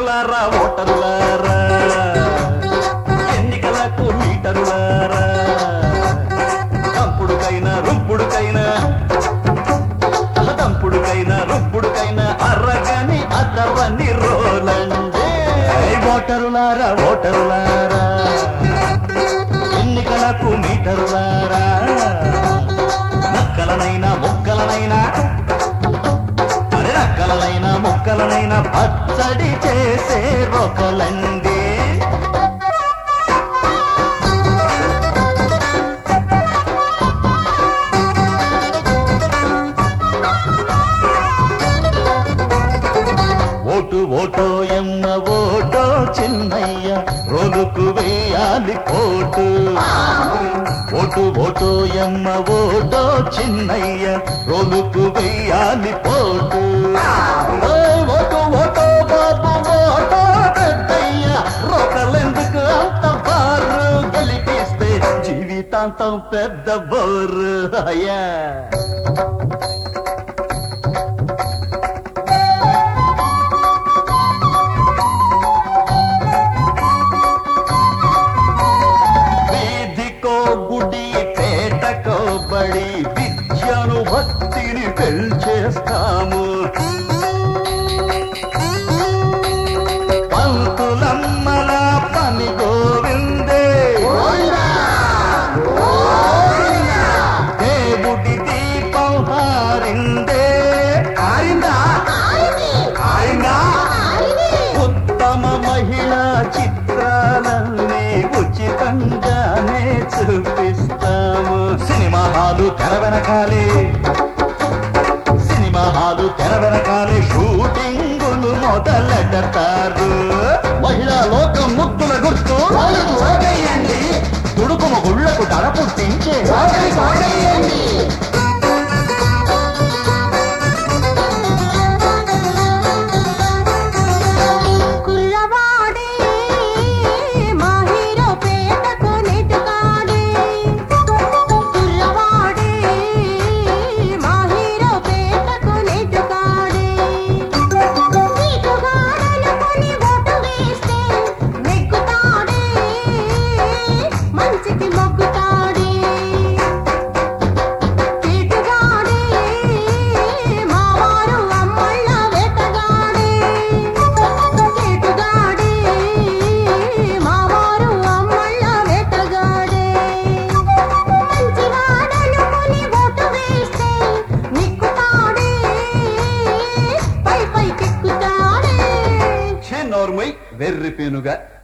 ఓటరులారా ఓటరులారా ఎన్నికలకు మీటరులారా తంపుడుకైనా రుంపుడుకైనా తంపుడుకైనా రుంపుడుకైనా అర్రగని అద్దవని రోలండే ఐ ఓటరులారా ఓటరులారా ఎన్నికలకు మీటరులారా నక్కలనైనా మొక్కలనైనా అరే నక్కలనైనా మొక్కలనైనా పచ్చడి చేసే రొకలండి ఓటు ఓటో ఎమ్మ ఓటో చిన్నయ్య రోలుకు వేయాలి కోటు ఓటు ఓటో ఎమ్మ ఓటో చిన్నయ్య రోలుకు వేయాలి పోటు ఓయ్ ఓటు ఓటో బాబు ఓటో పెద్దయ్య రోకలెందుకు అంత బారు గెలిపిస్తే జీవితాంతం పెద్ద బోరు అయ్యా వీధికో గుడి పేటకో బడి విద్యను భక్తిని పెంచేస్తాము పంతులమ్మల పని గోవిందే దేవుడి దీపం హారిందే ఆరిందా ఆరిందా ఉత్తమ మహిళా చిత్రాలన్నీ ఉచితంగానే చూపిస్తాము సినిమా హాలు తెర వెనకాలే సినిమా హాలు తెర వెనకాలే షూటింగులు మొదలెడతారు మహిళా లోకం ముద్దుల గుర్తు తుడుకుమ గుళ్లకు తల పుట్టించే కుర్రవాడే మా హీరో పేటకు నెట్టుకాడే కుర్రవాడే మా హీరో పేటకు నెట్టుకాడే నీకుగాడనుకొని ఓటు వేస్తే నెగ్గుతాడే మంచికి మొగ్గుతాడే పీటుగాడే మావారు అమ్మళ్ళ వేటగాడే పీటుగాడే మావారు అమ్మళ్ళ వేటగాడే మంచివాడనుకొని ఓటు వేస్తే నిక్కుతాడే పై పైకెక్కుతాడే నోర్మై వెర్రి పేనుగా